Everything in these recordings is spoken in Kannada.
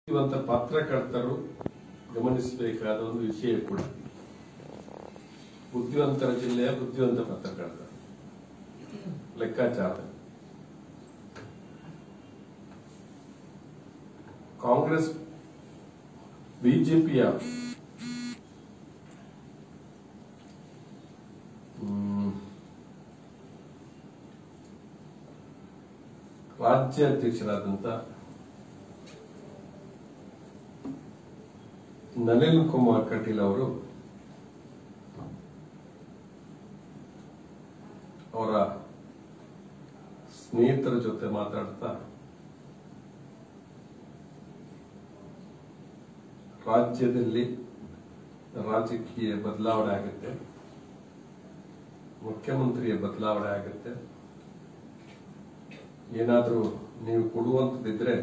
ಬುದ್ಧಿವಂತ ಪತ್ರಕರ್ತರು ಗಮನಿಸಬೇಕಾದ ಒಂದು ವಿಷಯ ಕೂಡ ಬುದ್ಧಿವಂತರ ಜಿಲ್ಲೆಯ ಬುದ್ಧಿವಂತ ಪತ್ರಕರ್ತ ಲೆಕ್ಕಾಚಾರ ಕಾಂಗ್ರೆಸ್ ಬಿಜೆಪಿಯ ರಾಜ್ಯ ಅಧ್ಯಕ್ಷರಾದಂತ ನಳಿನ್ ಕುಮಾರ್ ಕಟೀಲ್ ಅವರು ಅವರ ಸ್ನೇಹಿತರ ಜೊತೆ ಮಾತಾಡ್ತಾ ರಾಜ್ಯದಲ್ಲಿ ರಾಜಕೀಯ ಬದಲಾವಣೆ ಆಗುತ್ತೆ ಮುಖ್ಯಮಂತ್ರಿಯ ಬದಲಾವಣೆ ಆಗುತ್ತೆ ಏನಾದರೂ ನೀವು ಕೊಡುವಂಥದ್ದಿದ್ರೆ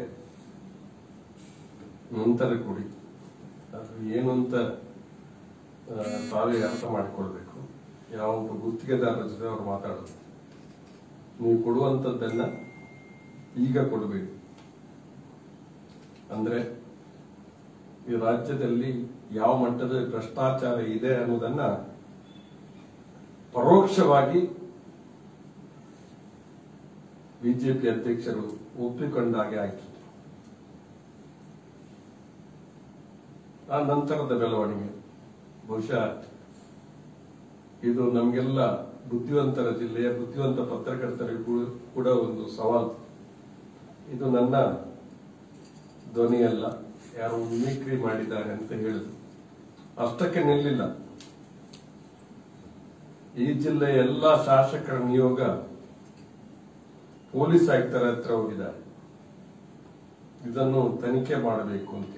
ನಂತರ ಕೊಡಿ ಅದು ಏನು ಅಂತ ಆ, ತಾವೇ ಅರ್ಥ ಮಾಡಿಕೊಳ್ಬೇಕು ಯಾವ ಒಬ್ಬ ಗುತ್ತಿಗೆದಾರರ ಜೊತೆ ಅವ್ರು ಮಾತಾಡೋದು ನೀವು ಕೊಡುವಂಥದ್ದನ್ನ ಈಗ ಕೊಡಬೇಡಿ ಅಂದ್ರೆ ಈ ರಾಜ್ಯದಲ್ಲಿ ಯಾವ ಮಟ್ಟದ ಭ್ರಷ್ಟಾಚಾರ ಇದೆ ಅನ್ನೋದನ್ನ ಪರೋಕ್ಷವಾಗಿ ಬಿಜೆಪಿ ಅಧ್ಯಕ್ಷರು ಒಪ್ಪಿಕೊಂಡಾಗೆ ಆಯ್ತು ಆ ನಂತರದ ಬೆಳವಣಿಗೆ ಬಹುಶಃ ಇದು ನಮಗೆಲ್ಲ ಬುದ್ಧಿವಂತರ ಜಿಲ್ಲೆಯ ಬುದ್ಧಿವಂತ ಪತ್ರಕರ್ತರಿಗೂ ಕೂಡ ಒಂದು ಸವಾಲು ಇದು ನನ್ನ ಧ್ವನಿಯಲ್ಲ ಯಾರು ಮಿಮಿಕ್ರಿ ಮಾಡಿದ್ದಾರೆ ಅಂತ ಹೇಳಿದ್ರು ಅಷ್ಟಕ್ಕೆ ನಿಲ್ಲಿಲ್ಲ ಈ ಜಿಲ್ಲೆಯ ಎಲ್ಲಾ ಶಾಸಕರ ನಿಯೋಗ ಪೊಲೀಸ್ ಆಯುಕ್ತರ ಹತ್ರ ಹೋಗಿದ್ದಾರೆ ಇದನ್ನು ತನಿಖೆ ಮಾಡಬೇಕು ಅಂತೇಳಿ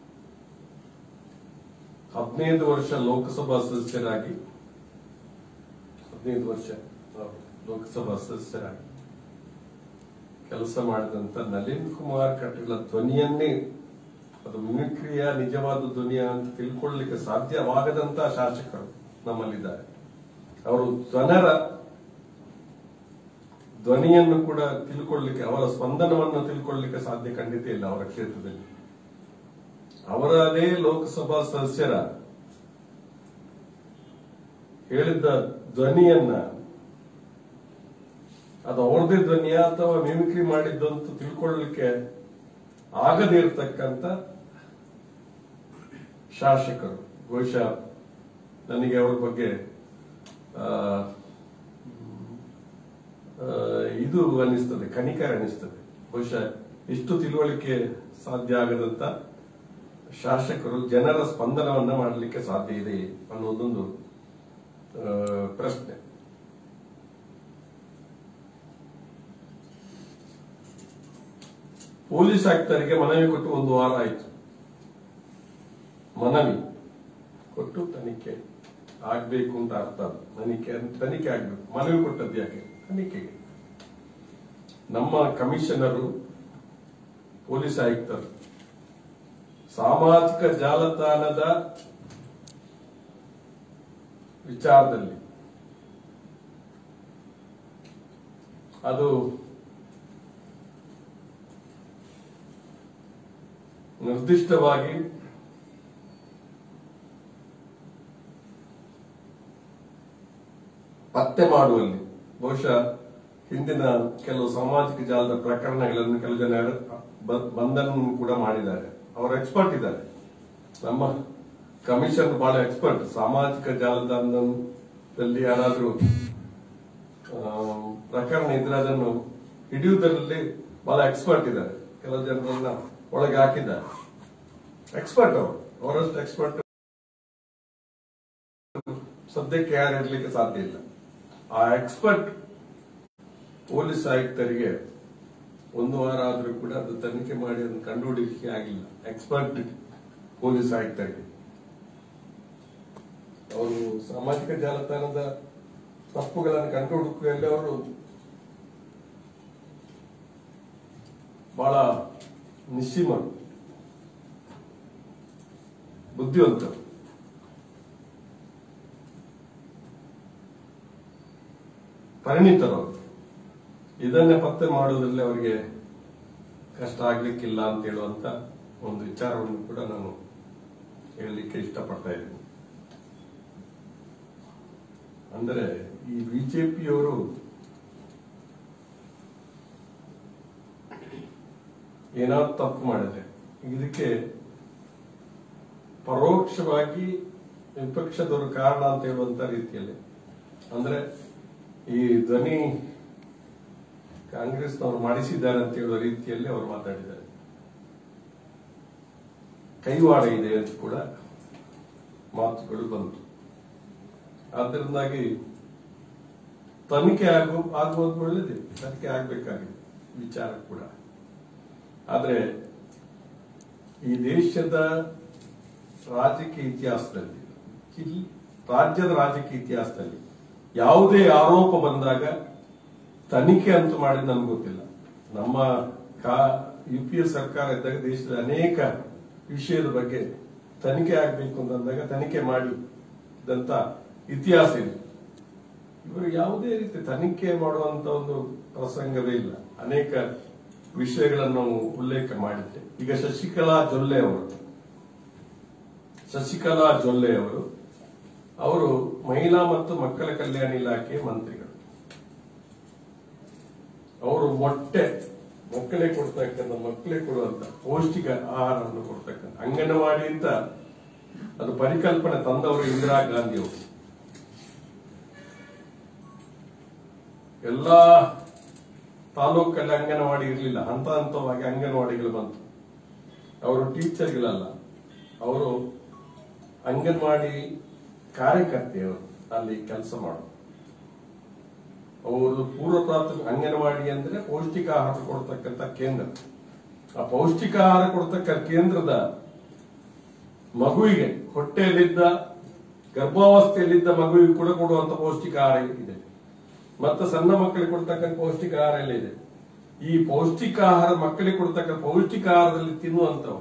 ಹದಿನೈದು ವರ್ಷ ಲೋಕಸಭಾ ಸದಸ್ಯರಾಗಿ ಹದಿನೈದು ವರ್ಷ ಹೌದು, ಲೋಕಸಭಾ ಸದಸ್ಯರಾಗಿ ಕೆಲಸ ಮಾಡಿದಂತ ನಳಿನ್ ಕುಮಾರ್ ಕಟೀಲ ಧ್ವನಿಯನ್ನೇ ಅದು ಮಿಮಿಕ್ರಿಯ ನಿಜವಾದ ಧ್ವನಿಯ ಅಂತ ತಿಳ್ಕೊಳ್ಳಿಕ್ಕೆ ಸಾಧ್ಯವಾಗದಂತ ಶಾಸಕರು ನಮ್ಮಲ್ಲಿದ್ದಾರೆ ಅವರು ಜನರ ಧ್ವನಿಯನ್ನು ಕೂಡ ತಿಳ್ಕೊಳ್ಳಿಕ್ಕೆ ಅವರ ಸ್ಪಂದನವನ್ನು ತಿಳ್ಕೊಳ್ಳಿಕ್ಕೆ ಸಾಧ್ಯ ಖಂಡಿತ ಇಲ್ಲ ಅವರ ಕ್ಷೇತ್ರದಲ್ಲಿ ಅವರ ಅದೇ ಲೋಕಸಭಾ ಸದಸ್ಯರ ಹೇಳಿದ್ದ ಧ್ವನಿಯನ್ನ ಅದು ಅವ್ರದೇ ಧ್ವನಿಯ ಅಥವಾ ಮಿಮಿಕ್ರಿ ಮಾಡಿದ್ದು ಅಂತ ತಿಳ್ಕೊಳ್ಳಿಕ್ಕೆ ಆಗದೇ ಇರತಕ್ಕಂತ ಶಾಸಕರು ಬಹುಶಃ ನನಗೆ ಅವ್ರ ಬಗ್ಗೆ ಆ, ಆ, ಇದು ಅನಿಸ್ತದೆ ಕನಿಕರ ಅನಿಸ್ತದೆ ಬಹುಶಃ ಇಷ್ಟು ತಿಳುವಳಿಕೆ ಸಾಧ್ಯ ಆಗದಂತ ಶಾಸಕರು ಜನರ ಸ್ಪಂದನವನ್ನ ಮಾಡಲಿಕ್ಕೆ ಸಾಧ್ಯ ಇದೆ ಅನ್ನೋದೊಂದು ಆ, ಪ್ರಶ್ನೆ ಪೊಲೀಸ್ ಆಯುಕ್ತರಿಗೆ ಮನವಿ ಕೊಟ್ಟು ಒಂದು ವಾರ ಆಯಿತು ಮನವಿ ಕೊಟ್ಟು ತನಿಖೆ ಆಗ್ಬೇಕು ಅಂತ ಅರ್ಥ ಅದು. ತನಿಖೆ ತನಿಖೆ ಆಗ್ಬೇಕು ಮನವಿ ಕೊಟ್ಟದ್ದು ಯಾಕೆ ತನಿಖೆಗೆ ನಮ್ಮ ಕಮಿಷನರು ಪೊಲೀಸ್ ಆಯುಕ್ತರು ಸಾಮಾಜಿಕ ಜಾಲತಾಣದ ವಿಚಾರದಲ್ಲಿ ಅದು ನಿರ್ದಿಷ್ಟವಾಗಿ ಪತ್ತೆ ಮಾಡುವಲ್ಲಿ ಬಹುಶಃ ಹಿಂದಿನ ಕೆಲವು ಸಾಮಾಜಿಕ ಜಾಲದ ಪ್ರಕರಣಗಳನ್ನು ಕೆಲವು ಜನ ಬ- ಬಂಧನ ಕೂಡ ಮಾಡಿದ್ದಾರೆ ಅವರು ಎಕ್ಸ್ಪರ್ಟ್ ಇದ್ದಾರೆ ನಮ್ಮ ಕಮಿಷನ್ ಬಹಳ ಎಕ್ಸ್ಪರ್ಟ್ ಸಾಮಾಜಿಕ ಜಾಲತಾಣದಲ್ಲಿ ಯಾರಾದ್ರೂ ಆ, ಪ್ರಕರಣ ಇದ್ರೆ ಅದನ್ನು ಹಿಡಿಯುವುದರಲ್ಲಿ ಬಹಳ ಎಕ್ಸ್ಪರ್ಟ್ ಇದ್ದಾರೆ ಕೆಲವು ಜನರನ್ನ ಒಳಗೆ ಹಾಕಿದ್ದಾರೆ ಎಕ್ಸ್ಪರ್ಟ್ ಅವರು ಅವರಷ್ಟು ಎಕ್ಸ್ಪರ್ಟ್ ಸದ್ಯಕ್ಕೆ ಯಾರು ಇರ್ಲಿಕ್ಕೆ ಸಾಧ್ಯ ಇಲ್ಲ ಆ ಎಕ್ಸ್ಪರ್ಟ್ ಪೊಲೀಸ್ ಆಯುಕ್ತರಿಗೆ ಒಂದು ವಾರ ಆದ್ರೂ ಕೂಡ ಅದು ತನಿಖೆ ಮಾಡಿ ಅದನ್ನು ಕಂಡುಹಿಡಿಯಲಿಕ್ಕೆ ಆಗಿಲ್ಲ ಎಕ್ಸ್ಪರ್ಟ್ ಪೊಲೀಸ್ ಆಯುಕ್ತರಿಗೆ ಅವರು ಸಾಮಾಜಿಕ ಜಾಲತಾಣದ ತಪ್ಪುಗಳನ್ನು ಕಂಡುಹುಡುಕುವಲ್ಲಿ ಅವರು ಬಹಳ ನಿಸ್ಸೀಮರು ಬುದ್ಧಿವಂತರು ಪರಿಣಿತರು ಅವರು. ಇದನ್ನೇ ಪತ್ತೆ ಮಾಡುವುದರಲ್ಲಿ ಅವರಿಗೆ ಕಷ್ಟ ಆಗ್ಲಿಕ್ಕಿಲ್ಲ ಅಂತ ಹೇಳುವಂತ ಒಂದು ವಿಚಾರವನ್ನು ಕೂಡ ನಾನು ಹೇಳಲಿಕ್ಕೆ ಇಷ್ಟಪಡ್ತಾ ಇದ್ದೀನಿ ಅಂದರೆ ಈ ಬಿಜೆಪಿಯವರು ಏನಾದ್ರು ತಪ್ಪು ಮಾಡಿದ್ರೆ ಇದಕ್ಕೆ ಪರೋಕ್ಷವಾಗಿ ವಿಪಕ್ಷದವರು ಕಾರಣ ಅಂತ ಹೇಳುವಂತ ರೀತಿಯಲ್ಲಿ ಅಂದ್ರೆ ಈ ಧ್ವನಿ ಕಾಂಗ್ರೆಸ್ನವರು ಮಾಡಿಸಿದ್ದಾರೆ ಅಂತ ಹೇಳುವ ರೀತಿಯಲ್ಲಿ ಅವರು ಮಾತಾಡಿದ್ದಾರೆ ಕೈವಾಡ ಇದೆ ಅಂತ ಕೂಡ ಮಾತುಗಳು ಬಂತು ಆದ್ದರಿಂದಾಗಿ ತನಿಖೆ ಆಗು ಆಗುವುದು ಒಳ್ಳೇದೇ ತನಿಖೆ ಆಗ್ಬೇಕಾಗಿದೆ ವಿಚಾರ ಕೂಡ ಆದ್ರೆ ಈ ದೇಶದ ರಾಜಕೀಯ ಇತಿಹಾಸದಲ್ಲಿ ಇಲ್ಲಿ ರಾಜ್ಯದ ರಾಜಕೀಯ ಇತಿಹಾಸದಲ್ಲಿ ಯಾವುದೇ ಆರೋಪ ಬಂದಾಗ ತನಿಖೆ ಅಂತೂ ಮಾಡಿದ ನಮ್ಗೆ ಗೊತ್ತಿಲ್ಲ ನಮ್ಮ ಯು ಪಿ ಎ ಸರ್ಕಾರ ಇದ್ದಾಗ ದೇಶದ ಅನೇಕ ವಿಷಯದ ಬಗ್ಗೆ ತನಿಖೆ ಆಗಬೇಕು ಅಂತಂದಾಗ ತನಿಖೆ ಮಾಡಿದಂತ ಇತಿಹಾಸ ಇದೆ ಇವರು ಯಾವುದೇ ರೀತಿ ತನಿಖೆ ಮಾಡುವಂತ ಒಂದು ಪ್ರಸಂಗವೇ ಇಲ್ಲ ಅನೇಕ ವಿಷಯಗಳನ್ನು ನಾವು ಉಲ್ಲೇಖ ಮಾಡಿದ್ದೆ ಈಗ ಶಶಿಕಲಾ ಜೊಲ್ಲೆ ಅವರು ಶಶಿಕಲಾ ಜೊಲ್ಲೆ ಅವರು ಅವರು ಮಹಿಳಾ ಮತ್ತು ಮಕ್ಕಳ ಕಲ್ಯಾಣ ಇಲಾಖೆ ಮಂತ್ರಿಗಳು ಅವರು ಮೊಟ್ಟೆ ಮಕ್ಕಳೇ ಕೊಡ್ತಕ್ಕಂಥ ಮಕ್ಕಳೇ ಕೊಡುವಂತ ಪೌಷ್ಟಿಕ ಆಹಾರವನ್ನು ಕೊಡ್ತಕ್ಕಂಥ ಅಂಗನವಾಡಿ ಅಂತ ಅದು ಪರಿಕಲ್ಪನೆ ತಂದವರು ಇಂದಿರಾ ಗಾಂಧಿ ಅವರು ಎಲ್ಲಾ ತಾಲೂಕಲ್ಲಿ ಅಂಗನವಾಡಿ ಇರಲಿಲ್ಲ ಹಂತ ಹಂತವಾಗಿ ಅಂಗನವಾಡಿಗಳು ಬಂತು ಅವರು ಟೀಚರ್ಗಳಲ್ಲ ಅವರು ಅಂಗನವಾಡಿ ಕಾರ್ಯಕರ್ತೆಯವರು ಅಲ್ಲಿ ಕೆಲಸ ಮಾಡೋದು ಅವರು ಪೂರ್ವ ಪ್ರಾಥಮಿಕ ಅಂಗನವಾಡಿ ಅಂದ್ರೆ ಪೌಷ್ಟಿಕ ಆಹಾರ ಕೊಡ್ತಕ್ಕಂಥ ಕೇಂದ್ರ ಆ ಪೌಷ್ಟಿಕ ಆಹಾರ ಕೊಡ್ತಕ್ಕ ಕೇಂದ್ರದ ಮಗುವಿಗೆ ಹೊಟ್ಟೆಯಲ್ಲಿದ್ದ ಗರ್ಭಾವಸ್ಥೆಯಲ್ಲಿದ್ದ ಮಗುವಿಗೆ ಕೂಡ ಕೊಡುವಂತ ಪೌಷ್ಟಿಕ ಆಹಾರ ಇದೆ ಮತ್ತು ಸಣ್ಣ ಮಕ್ಕಳಿಗೆ ಕೊಡ್ತಕ್ಕಂಥ ಪೌಷ್ಟಿಕ ಆಹಾರ ಎಲ್ಲ ಇದೆ ಈ ಪೌಷ್ಟಿಕ ಆಹಾರ ಮಕ್ಕಳಿಗೆ ಕೊಡ್ತಕ್ಕಂಥ ಪೌಷ್ಟಿಕ ಆಹಾರದಲ್ಲಿ ತಿನ್ನುವಂತವು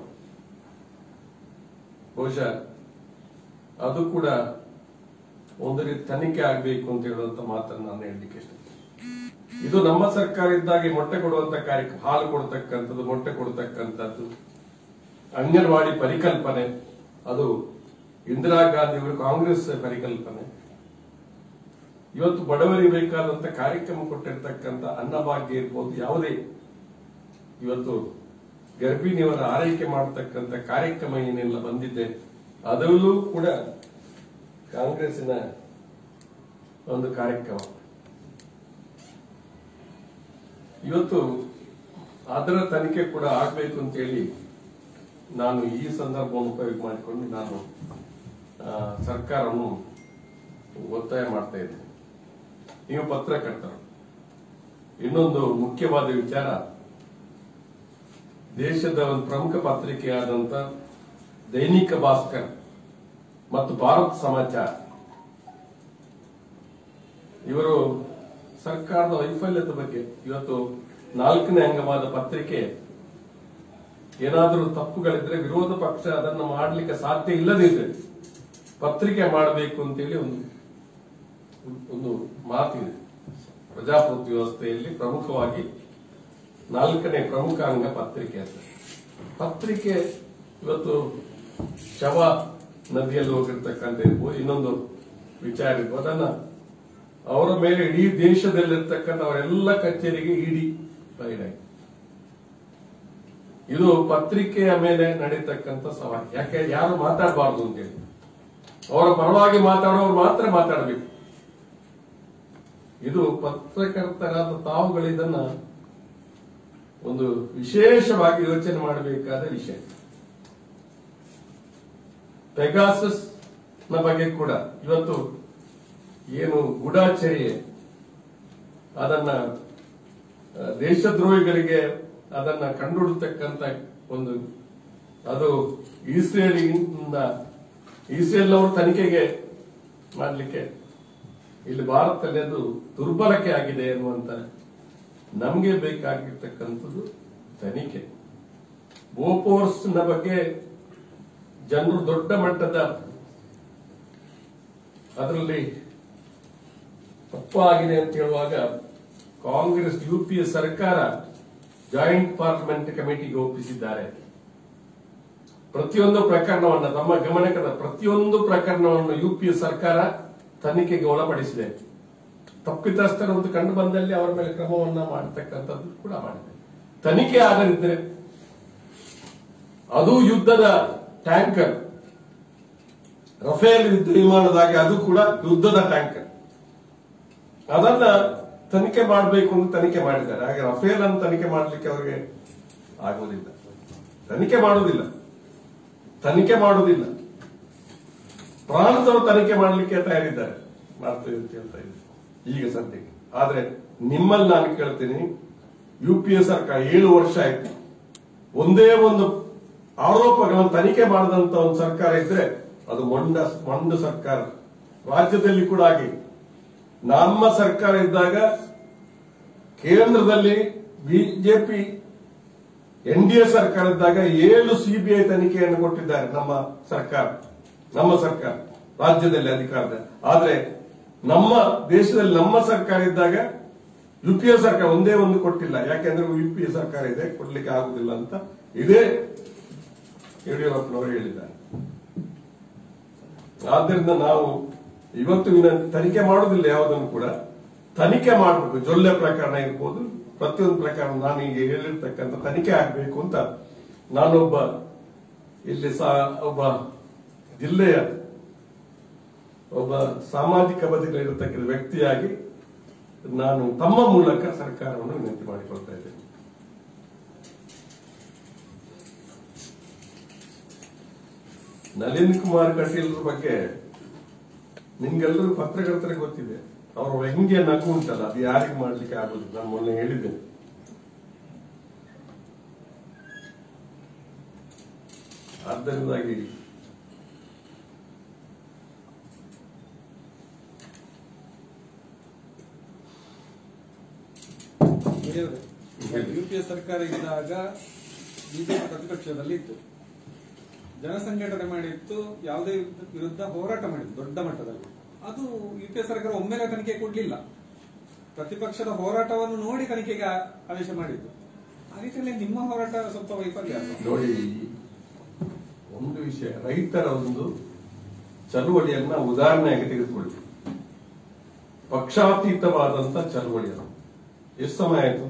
ಬಹುಶಃ ಅದು ಕೂಡ ಒಂದು ರೀತಿ ತನಿಖೆ ಆಗಬೇಕು ಅಂತ ಹೇಳುವಂತ ಮಾತನ್ನು ನಾನು ಹೇಳಲಿಕ್ಕೆ ಇಷ್ಟ ಇದು ನಮ್ಮ ಸರ್ಕಾರ ಇದ್ದಾಗೆ ಮೊಟ್ಟೆ ಕೊಡುವಂತ ಕಾರ್ಯಕ್ರಮ ಹಾಲು ಕೊಡ್ತಕ್ಕಂಥದ್ದು ಮೊಟ್ಟೆ ಕೊಡ್ತಕ್ಕಂಥದ್ದು ಅಂಗನವಾಡಿ ಪರಿಕಲ್ಪನೆ ಅದು ಇಂದಿರಾ ಗಾಂಧಿ ಅವರು ಕಾಂಗ್ರೆಸ್ ಪರಿಕಲ್ಪನೆ ಇವತ್ತು ಬಡವರಿಗೆ ಬೇಕಾದಂತ ಕಾರ್ಯಕ್ರಮ ಕೊಟ್ಟಿರ್ತಕ್ಕಂಥ ಅನ್ನಭಾಗ್ಯ ಇರ್ಬೋದು ಯಾವುದೇ ಇವತ್ತು ಗರ್ಭಿಣಿಯವರ ಆರೈಕೆ ಮಾಡತಕ್ಕಂಥ ಕಾರ್ಯಕ್ರಮ ಏನೆಲ್ಲ ಬಂದಿದೆ ಅದರಲ್ಲೂ ಕೂಡ ಕಾಂಗ್ರೆಸ್ಸಿನ ಒಂದು ಕಾರ್ಯಕ್ರಮ ಇವತ್ತು ಅದರ ತನಿಖೆ ಕೂಡ ಆಗಬೇಕು ಅಂತೇಳಿ ನಾನು ಈ ಸಂದರ್ಭವನ್ನು ಉಪಯೋಗ ಮಾಡಿಕೊಂಡು ನಾನು ಆ, ಸರ್ಕಾರವನ್ನು ಒತ್ತಾಯ ಮಾಡ್ತಾ ಇದ್ದೇನೆ ನೀವು ಪತ್ರಕರ್ತರು ಇನ್ನೊಂದು ಮುಖ್ಯವಾದ ವಿಚಾರ ದೇಶದ ಒಂದು ಪ್ರಮುಖ ಪತ್ರಿಕೆಯಾದಂತ ದೈನಿಕ ಭಾಸ್ಕರ್ ಮತ್ತು ಭಾರತ್ ಸಮಾಚಾರ ಇವರು ಸರ್ಕಾರದ ವೈಫಲ್ಯದ ಬಗ್ಗೆ ಇವತ್ತು ನಾಲ್ಕನೇ ಅಂಗವಾದ ಪತ್ರಿಕೆ ಏನಾದರೂ ತಪ್ಪುಗಳಿದ್ರೆ ವಿರೋಧ ಪಕ್ಷ ಅದನ್ನು ಮಾಡಲಿಕ್ಕೆ ಸಾಧ್ಯ ಇಲ್ಲದಿದ್ರೆ ಪತ್ರಿಕೆ ಮಾಡಬೇಕು ಅಂತೇಳಿ ಒಂದು ಒಂದು ಮಾತಿದೆ ಪ್ರಜಾಪ್ರಭುತ್ವ ವ್ಯವಸ್ಥೆಯಲ್ಲಿ ಪ್ರಮುಖವಾಗಿ ನಾಲ್ಕನೇ ಪ್ರಮುಖ ಅಂಗ ಪತ್ರಿಕೆ ಅಂತ ಪತ್ರಿಕೆ ಇವತ್ತು ಶವ ನದಿಯಲ್ಲಿ ಹೋಗಿರ್ತಕ್ಕಂಥ ಇರ್ಬೋದು ಇನ್ನೊಂದು ವಿಚಾರ ಇರ್ಬೋದು ಅದನ್ನ ಅವರ ಮೇಲೆ ಇಡೀ ದೇಶದಲ್ಲಿರ್ತಕ್ಕಂಥ ಅವರೆಲ್ಲ ಕಚೇರಿಗೆ ಇಡಿ ಬೈಡಾಗಿ ಇದು ಪತ್ರಿಕೆಯ ಮೇಲೆ ನಡೀತಕ್ಕಂಥ ಸವಾಲು ಯಾಕೆ ಯಾರು ಮಾತಾಡಬಾರ್ದು ಅಂತೇಳಿ ಅವರ ಪರವಾಗಿ ಮಾತಾಡೋರು ಮಾತ್ರ ಮಾತಾಡಬೇಕು ಇದು ಪತ್ರಕರ್ತರಾದ ತಾವುಗಳು ಇದನ್ನ ಒಂದು ವಿಶೇಷವಾಗಿ ಯೋಚನೆ ಮಾಡಬೇಕಾದ ವಿಷಯ ಪೆಗಾಸಸ್ ನ ಬಗ್ಗೆ ಕೂಡ ಇವತ್ತು ಏನು ಗೂಢಾಚರ್ಯೆ ಅದನ್ನ ಆ, ದೇಶದ್ರೋಹಿಗಳಿಗೆ ಅದನ್ನ ಕಂಡುಹಿಡತಕ್ಕಂತ ಒಂದು ಅದು ಇಸ್ರೇಲಿಂದ ಇಸ್ರೇಲ್ನವರು ತನಿಖೆಗೆ ಮಾಡಲಿಕ್ಕೆ ಇಲ್ಲಿ ಭಾರತದಲ್ಲಿ ಅದು ದುರ್ಬಲಕೆ ಆಗಿದೆ ಎನ್ನುವಂತ ನಮಗೆ ಬೇಕಾಗಿರ್ತಕ್ಕಂಥದ್ದು ತನಿಖೆ ಬೋಫೋರ್ಸ್ ನ ಬಗ್ಗೆ ಜನರು ದೊಡ್ಡ ಮಟ್ಟದ ಅದರಲ್ಲಿ ತಪ್ಪಾಗಿದೆ ಅಂತ ಹೇಳುವಾಗ ಕಾಂಗ್ರೆಸ್ ಯುಪಿಎ ಸರ್ಕಾರ ಜಾಯಿಂಟ್ ಪಾರ್ಲಿಮೆಂಟ್ ಕಮಿಟಿಗೆ ಒಪ್ಪಿಸಿದ್ದಾರೆ ಪ್ರತಿಯೊಂದು ಪ್ರಕರಣವನ್ನ ತಮ್ಮ ಗಮನಕ್ಕೆ ತ- ಪ್ರತಿಯೊಂದು ಪ್ರಕರಣವನ್ನು ಯು ಪಿ ಸರ್ಕಾರ ತನಿಖೆಗೆ ಒಳಪಡಿಸಿದೆ ತಪ್ಪಿತಸ್ಥರ ಒಂದು ಕಂಡು ಬಂದಲ್ಲಿ ಅವರ ಮೇಲೆ ಕ್ರಮವನ್ನ ಮಾಡತಕ್ಕಂಥದ್ದು ಕೂಡ ಮಾಡಿದೆ ತನಿಖೆ ಆಗದಿದ್ರೆ ಅದು ಯುದ್ಧದ ಟ್ಯಾಂಕರ್ ರಫೇಲ್ ಯುದ್ಧ ವಿಮಾನದಾಗೆ ಅದು ಕೂಡ ಯುದ್ಧದ ಟ್ಯಾಂಕರ್ ಅದನ್ನ ತನಿಖೆ ಮಾಡಬೇಕು ಅಂತ ತನಿಖೆ ಮಾಡಿದ್ದಾರೆ ಹಾಗೆ ರಫೇಲ್ ಅನ್ನು ತನಿಖೆ ಮಾಡಲಿಕ್ಕೆ ಅವರಿಗೆ ಆಗುವುದಿಲ್ಲ ತನಿಖೆ ಮಾಡುವುದಿಲ್ಲ ತನಿಖೆ ಮಾಡುವುದಿಲ್ಲ ಪ್ರಾಣದವರು ತನಿಖೆ ಮಾಡಲಿಕ್ಕೆ ತಯಾರಿದ್ದಾರೆ ಮಾಡ್ತೇವೆ ಅಂತ ಹೇಳ್ತಾ ಇದ್ದಾರೆ ಈಗ ಸದ್ಯಕ್ಕೆ ಆದ್ರೆ ನಿಮ್ಮಲ್ಲಿ ನಾನು ಕೇಳ್ತೀನಿ ಯು ಪಿ ಎ ಸರ್ಕಾರ ಏಳು ವರ್ಷ ಆಯ್ತು ಒಂದೇ ಒಂದು ಆರೋಪಗಳನ್ನು ತನಿಖೆ ಮಾಡದಂತ ಒಂದು ಸರ್ಕಾರ ಇದ್ರೆ ಅದು ಮೊಂಡ ಮೊಂಡ ಸರ್ಕಾರ ರಾಜ್ಯದಲ್ಲಿ ಕೂಡ ಆಗಿ ನಮ್ಮ ಸರ್ಕಾರ ಇದ್ದಾಗ ಕೇಂದ್ರದಲ್ಲಿ ಬಿಜೆಪಿ ಎನ್ ಡಿ ಎ ಸರ್ಕಾರ ಇದ್ದಾಗ ಏಳು ಸಿಬಿಐ ತನಿಖೆಯನ್ನು ಕೊಟ್ಟಿದ್ದಾರೆ ನಮ್ಮ ಸರ್ಕಾರ ನಮ್ಮ ಸರ್ಕಾರ ರಾಜ್ಯದಲ್ಲಿ ಅಧಿಕಾರದ ಆದ್ರೆ ನಮ್ಮ ದೇಶದಲ್ಲಿ ನಮ್ಮ ಸರ್ಕಾರ ಇದ್ದಾಗ ಯು ಪಿ ಎ ಸರ್ಕಾರ ಒಂದೇ ಒಂದು ಕೊಟ್ಟಿಲ್ಲ ಯಾಕೆಂದ್ರೆ ಯು ಪಿ ಎ ಸರ್ಕಾರ ಇದೆ ಕೊಡ್ಲಿಕ್ಕೆ ಆಗುದಿಲ್ಲ ಅಂತ ಇದೇ ಯಡಿಯೂರಪ್ಪನವರು ಹೇಳಿದ್ದಾರೆ ಆದ್ದರಿಂದ ನಾವು ಇವತ್ತು ವಿನಂತಿ ತನಿಖೆ ಮಾಡುವುದಿಲ್ಲ ಯಾವುದನ್ನು ಕೂಡ ತನಿಖೆ ಮಾಡಬೇಕು ಜೊಲ್ಲೆ ಪ್ರಕರಣ ಇರ್ಬೋದು ಪ್ರತಿಯೊಂದು ಪ್ರಕರಣ ನಾನು ಈಗ ಹೇಳಿರ್ತಕ್ಕಂಥ ತನಿಖೆ ಆಗಬೇಕು ಅಂತ ನಾನೊಬ್ಬ ಇಲ್ಲಿ ಸಾ ಒಬ್ಬ ಜಿಲ್ಲೆಯ ಒಬ್ಬ ಸಾಮಾಜಿಕ ಬದುಕಲ್ಲಿರತಕ್ಕಂಥ ವ್ಯಕ್ತಿಯಾಗಿ ನಾನು ತಮ್ಮ ಮೂಲಕ ಸರ್ಕಾರವನ್ನು ವಿನಂತಿ ಮಾಡಿಕೊಳ್ತಾ ಇದ್ದೇನೆ ನಳಿನ್ ಕುಮಾರ್ ಕಟೀಲ್ ಬಗ್ಗೆ ನಿಮ್ಗೆಲ್ಲರೂ ಪತ್ರಕರ್ತರಿಗೆ ಗೊತ್ತಿದೆ ಅವರ ವ್ಯಂಗ್ಯ ನಗು ಉಂಟಲ್ಲ ಅದು ಯಾರಿಗೆ ಮಾಡ್ಲಿಕ್ಕೆ ಆಗುದು ನಾನು ಮೊನ್ನೆ ಹೇಳಿದ್ದೇನೆ ಆದ್ದರಿಂದಾಗಿ ಯುಪಿಎ ಸರ್ಕಾರ ಇದ್ದಾಗ ಬಿಜೆಪಿ ಪ್ರತಿಪಕ್ಷದಲ್ಲಿ ಇತ್ತು ಜನಸಂಘಟನೆ ಮಾಡಿತ್ತು ಯಾವುದೇ ವಿರುದ್ಧ ಹೋರಾಟ ಮಾಡಿತ್ತು ದೊಡ್ಡ ಮಟ್ಟದಲ್ಲಿ ಅದು ಯುಪಿಎ ಸರ್ಕಾರ ಒಮ್ಮೆಲೆ ತನಿಖೆ ಕೊಡ್ಲಿಲ್ಲ ಪ್ರತಿಪಕ್ಷದ ಹೋರಾಟವನ್ನು ನೋಡಿ ತನಿಖೆಗೆ ಆ- ಆದೇಶ ಮಾಡಿದ್ದು ಆ ರೀತಿಯಲ್ಲಿ ನಿಮ್ಮ ಹೋರಾಟ ಸ್ವಲ್ಪ ವೈಫಲ್ಯ ಅಲ್ವಾ? ನೋಡಿ ಒಂದು ವಿಷಯ ರೈತರ ಒಂದು ಚಳುವಳಿಯನ್ನ ಉದಾಹರಣೆಯಾಗಿ ತೆಗೆದುಕೊಳ್ಳಿ ಪಕ್ಷಾತೀತವಾದಂತ ಚಳುವಳಿ ಅದು ಎಷ್ಟು ಸಮಯ ಆಯ್ತು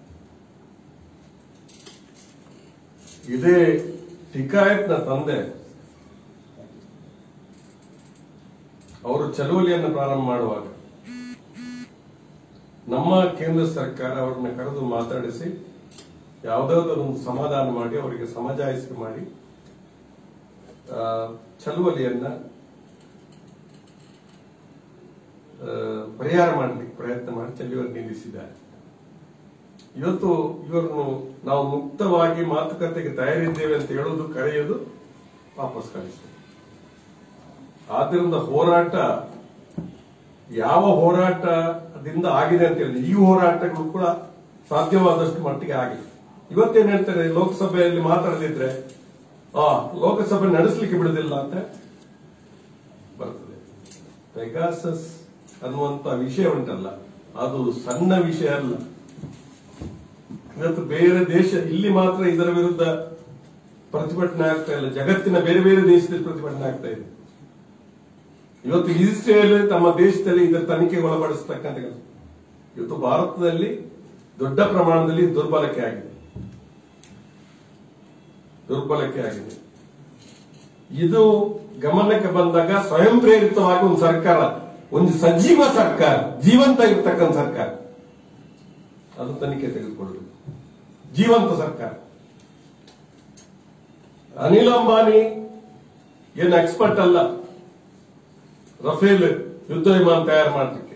ಇದೇ ಟಿಕಾಯತ್ನ ತಂದೆ ಅವರು ಚಳುವಳಿಯನ್ನು ಪ್ರಾರಂಭ ಮಾಡುವಾಗ ನಮ್ಮ ಕೇಂದ್ರ ಸರ್ಕಾರ ಅವರನ್ನ ಕರೆದು ಮಾತಾಡಿಸಿ ಯಾವುದಾದ್ರೂ ಒಂದು ಸಮಾಧಾನ ಮಾಡಿ ಅವರಿಗೆ ಸಮಜಾಯಿಸಿ ಮಾಡಿ ಆ, ಚಳುವಳಿಯನ್ನ ಆ, ಪರಿಹಾರ ಮಾಡಲಿಕ್ಕೆ ಪ್ರಯತ್ನ ಮಾಡಿ ಚಳುವಳಿ ನಿಲ್ಲಿಸಿದ್ದಾರೆ ಇವತ್ತು ಇವರನ್ನು ನಾವು ಮುಕ್ತವಾಗಿ ಮಾತುಕತೆಗೆ ತಯಾರಿದ್ದೇವೆ ಅಂತ ಹೇಳೋದು ಕರೆಯೋದು ವಾಪಸ್ ಕಳಿಸೋದು ಆದ್ದರಿಂದ ಹೋರಾಟ ಯಾವ ಹೋರಾಟದಿಂದ ಆಗಿದೆ ಅಂತ ಹೇಳಿದ್ರೆ ಈ ಹೋರಾಟಗಳು ಕೂಡ ಸಾಧ್ಯವಾದಷ್ಟು ಮಟ್ಟಿಗೆ ಆಗಿದೆ ಇವತ್ತೇನ್ ಹೇಳ್ತಾರೆ ಲೋಕಸಭೆಯಲ್ಲಿ ಮಾತಾಡದಿದ್ರೆ ಆ ಲೋಕಸಭೆ ನಡೆಸಲಿಕ್ಕೆ ಬಿಡುದಿಲ್ಲ ಅಂತ ಬರ್ತದೆ ಪೆಗಾಸಸ್ ಅನ್ನುವಂತ ವಿಷಯ ಉಂಟಲ್ಲ ಅದು ಸಣ್ಣ ವಿಷಯ ಅಲ್ಲ ಇವತ್ತು ಬೇರೆ ದೇಶ ಇಲ್ಲಿ ಮಾತ್ರ ಇದರ ವಿರುದ್ಧ ಪ್ರತಿಭಟನೆ ಆಗ್ತಾ ಇಲ್ಲ ಜಗತ್ತಿನ ಬೇರೆ ಬೇರೆ ದೇಶದಲ್ಲಿ ಪ್ರತಿಭಟನೆ ಆಗ್ತಾ ಇದೆ ಇವತ್ತು ಇಸ್ರೇಲ್ ತಮ್ಮ ದೇಶದಲ್ಲಿ ಇದರ ತನಿಖೆಗೆ ಒಳಪಡಿಸತಕ್ಕಂಥ ಕೆಲಸ ಇವತ್ತು ಭಾರತದಲ್ಲಿ ದೊಡ್ಡ ಪ್ರಮಾಣದಲ್ಲಿ ದುರ್ಬಳಕೆ ಆಗಿದೆ ದುರ್ಬಳಕೆ ಆಗಿದೆ ಇದು ಗಮನಕ್ಕೆ ಬಂದಾಗ ಸ್ವಯಂ ಪ್ರೇರಿತವಾಗಿ ಒಂದು ಸರ್ಕಾರ ಒಂದು ಸಜೀವ ಸರ್ಕಾರ ಜೀವಂತ ಇರ್ತಕ್ಕಂಥ ಸರ್ಕಾರ ಅದು ತನಿಖೆ ತೆಗೆದುಕೊಳ್ಳುವುದು ಜೀವಂತ ಸರ್ಕಾರ ಅನಿಲ್ ಅಂಬಾನಿ ಏನು ಎಕ್ಸ್ಪರ್ಟ್ ಅಲ್ಲ ರಫೇಲ್ ಯುದ್ಧ ವಿಮಾನ ತಯಾರು ಮಾಡಲಿಕ್ಕೆ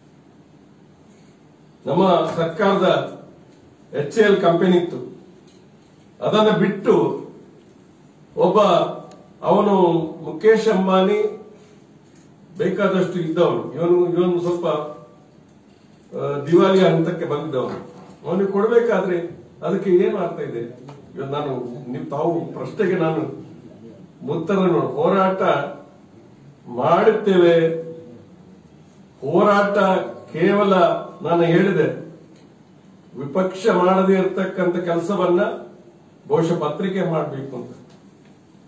ನಮ್ಮ ಸರ್ಕಾರದ ಎಚ್ ಎಲ್ ಕಂಪನಿ ಇತ್ತು ಅದನ್ನ ಬಿಟ್ಟು ಒಬ್ಬ ಅವನು ಮುಖೇಶ್ ಅಂಬಾನಿ ಬೇಕಾದಷ್ಟು ಇದ್ದವನು ಇವನು ಇವನು ಸ್ವಲ್ಪ ಆ, ದಿವಾಳಿ ಹಂತಕ್ಕೆ ಬಂದಿದ್ದವನು ಅವನಿಗೆ ಕೊಡಬೇಕಾದ್ರೆ ಅದಕ್ಕೆ ಏನು ಅರ್ಥ ಇದೆ ಇವತ್ತು ನಾನು ನೀವು ತಾವು ಪ್ರಶ್ನೆಗೆ ನಾನು ಉತ್ತರ ನೋಡು ಹೋರಾಟ ಮಾಡುತ್ತೇವೆ ಹೋರಾಟ ಕೇವಲ ನಾನು ಹೇಳಿದೆ ವಿಪಕ್ಷ ಮಾಡದೇ ಇರತಕ್ಕಂತ ಕೆಲಸವನ್ನ ಬಹುಶಃ ಪತ್ರಿಕೆ ಮಾಡಬೇಕು ಅಂತ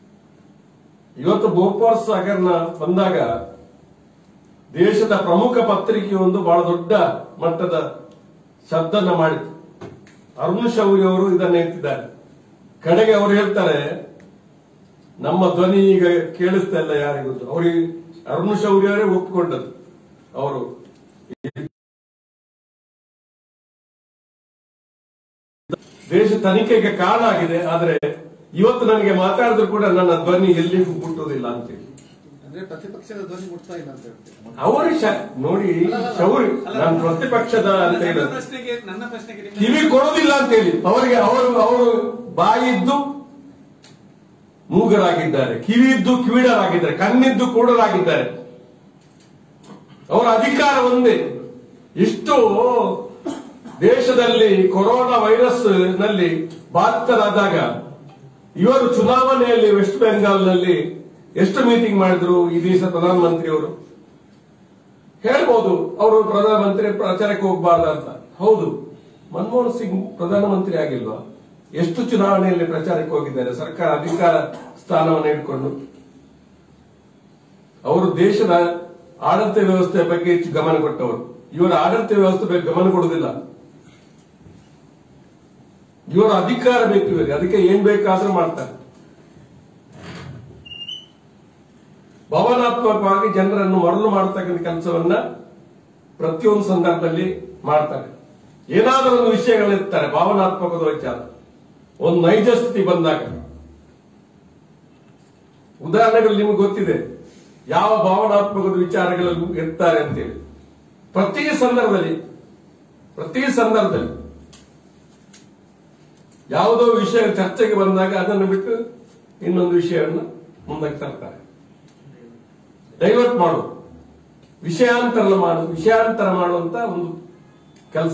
ಇವತ್ತು ಬೋಪಾರ್ ಸಾಗರ್ನ ಬಂದಾಗ ದೇಶದ ಪ್ರಮುಖ ಪತ್ರಿಕೆಯೊಂದು ಬಹಳ ದೊಡ್ಡ ಮಟ್ಟದ ಶಬ್ದನ ಮಾಡಿತು ಅರುಣ್ ಶೌರಿ ಅವರು ಇದನ್ನ ಎತ್ತಿದ್ದಾರೆ ಕಡೆಗೆ ಅವರು ಹೇಳ್ತಾರೆ ನಮ್ಮ ಧ್ವನಿ ಈಗ ಕೇಳಿಸ್ತಾ ಇಲ್ಲ ಯಾರಿಗೂ ಅವರಿಗೆ ಅರುಣ್ ಶೌರಿ ಅವರೇ ಒಪ್ಪಿಕೊಂಡದ್ದು ಅವರು ದೇಶ ತನಿಖೆಗೆ ಕಾರಣ ಆಗಿದೆ ಆದ್ರೆ ಇವತ್ತು ನನಗೆ ಮಾತಾಡಿದ್ರು ಕೂಡ ನನ್ನ ಧ್ವನಿ ಎಲ್ಲಿಗೂ ಮುಟ್ಟುವುದಿಲ್ಲ ಅಂತೇಳಿ ಅಂದ್ರೆ ಪ್ರತಿಪಕ್ಷದ ಧ್ವನಿ ಮುಟ್ತಾ ಇಲ್ಲ ಅಂತ ಹೇಳ್ತೀವಿ ಅವರು ಶ- ನೋಡಿ ಶೌರಿ ನಾನು ಪ್ರತಿಪಕ್ಷದ ಅಂತ ನನ್ನ ಹೇಳಿದ್ರು ಪ್ರಶ್ನೆಗೆ ನನ್ನ ಪ್ರಶ್ನೆಗೆ ನಿಮ್ಮ- ಕಿವಿ ಕೊಡೋದಿಲ್ಲ ಅಂತ ಹೇಳಿ ಅವರಿಗೆ ಅವರು ಅವರು ಬಾಯಿದ್ದು ಮೂಗರಾಗಿದ್ದಾರೆ ಕಿವಿ ಇದ್ದು ಕಿವಿಡರಾಗಿದ್ದಾರೆ ಕಣ್ಣಿದ್ದು ಕೂಡರಾಗಿದ್ದಾರೆ ಅವರ ಅಧಿಕಾರ ಒಂದೇ ಇಷ್ಟು ದೇಶದಲ್ಲಿ ಕೊರೋನಾ ವೈರಸ್ ನಲ್ಲಿ ಬಾಧಿತರಾದಾಗ ಇವರು ಚುನಾವಣೆಯಲ್ಲಿ ವೆಸ್ಟ್ ಬೆಂಗಾಲ್ನಲ್ಲಿ ಎಷ್ಟು ಮೀಟಿಂಗ್ ಮಾಡಿದ್ರು ಈ ದೇಶ ಪ್ರಧಾನಮಂತ್ರಿ ಅವರು ಹೇಳ್ಬೋದು ಅವರು ಪ್ರಧಾನಮಂತ್ರಿ ಪ್ರಚಾರಕ್ಕೆ ಹೋಗಬಾರ್ದ ಅಂತ ಹೌದು ಮನಮೋಹನ್ ಸಿಂಗ್ ಪ್ರಧಾನಮಂತ್ರಿ ಆಗಿಲ್ವಾ ಎಷ್ಟು ಚುನಾವಣೆಯಲ್ಲಿ ಪ್ರಚಾರಕ್ಕೆ ಹೋಗಿದ್ದಾರೆ ಸರ್ಕಾರ ಅಧಿಕಾರ ಸ್ಥಾನವನ್ನು ಇಟ್ಕೊಂಡು ಅವರು ದೇಶದ ಆಡಳಿತ ವ್ಯವಸ್ಥೆ ಬಗ್ಗೆ ಹೆಚ್ಚು ಗಮನ ಕೊಟ್ಟವರು ಇವರ ಆಡಳಿತ ವ್ಯವಸ್ಥೆ ಬಗ್ಗೆ ಗಮನ ಕೊಡುವುದಿಲ್ಲ ಇವರ ಅಧಿಕಾರ ಬೇಕು ಇವರಿಗೆ ಅದಕ್ಕೆ ಏನ್ ಬೇಕಾದ್ರೂ ಮಾಡ್ತಾರೆ ಭಾವನಾತ್ಮಕವಾಗಿ ಜನರನ್ನು ಮರಳು ಮಾಡತಕ್ಕಂಥ ಕೆಲಸವನ್ನ ಪ್ರತಿಯೊಂದು ಸಂದರ್ಭದಲ್ಲಿ ಮಾಡ್ತಾರೆ ಏನಾದರೂ ಒಂದು ವಿಷಯಗಳಿರ್ತಾರೆ ಭಾವನಾತ್ಮಕದ ವಿಚಾರ ಒಂದು ನೈಜ ಸ್ಥಿತಿ ಬಂದಾಗ ಉದಾಹರಣೆಗಳು ನಿಮಗೆ ಗೊತ್ತಿದೆ ಯಾವ ಭಾವನಾತ್ಮಕದ ವಿಚಾರಗಳಲ್ಲಿ ಇರ್ತಾರೆ ಅಂತೇಳಿ ಪ್ರತಿ ಸಂದರ್ಭದಲ್ಲಿ ಪ್ರತಿ ಸಂದರ್ಭದಲ್ಲಿ ಯಾವುದೋ ವಿಷಯ ಚರ್ಚೆಗೆ ಬಂದಾಗ ಅದನ್ನು ಬಿಟ್ಟು ಇನ್ನೊಂದು ವಿಷಯವನ್ನು ಮುಂದಕ್ಕೆ ತರ್ತಾರೆ ಡೈವರ್ಟ್ ಮಾಡು ವಿಷಯಾಂತರ ಮಾಡು ವಿಷಯಾಂತರ ಮಾಡುವಂತ ಒಂದು ಕೆಲಸ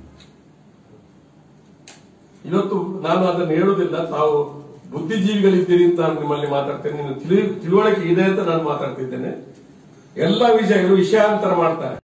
ಇವತ್ತು ನಾನು ಅದನ್ನು ಹೇಳುವುದಿಲ್ಲ ತಾವು ಬುದ್ಧಿಜೀವಿಗಳಿದ್ದೀರಿ ಅಂತ ನಾನು ನಿಮ್ಮಲ್ಲಿ ಮಾತಾಡ್ತೇನೆ ನೀವು ತಿಳಿ- ತಿಳುವಳಿಕೆ ಇದೆ ಅಂತ ನಾನು ಮಾತಾಡ್ತಿದ್ದೇನೆ ಎಲ್ಲ ವಿಷಯಗಳು ವಿಷಯಾಂತರ ಮಾಡ್ತಾರೆ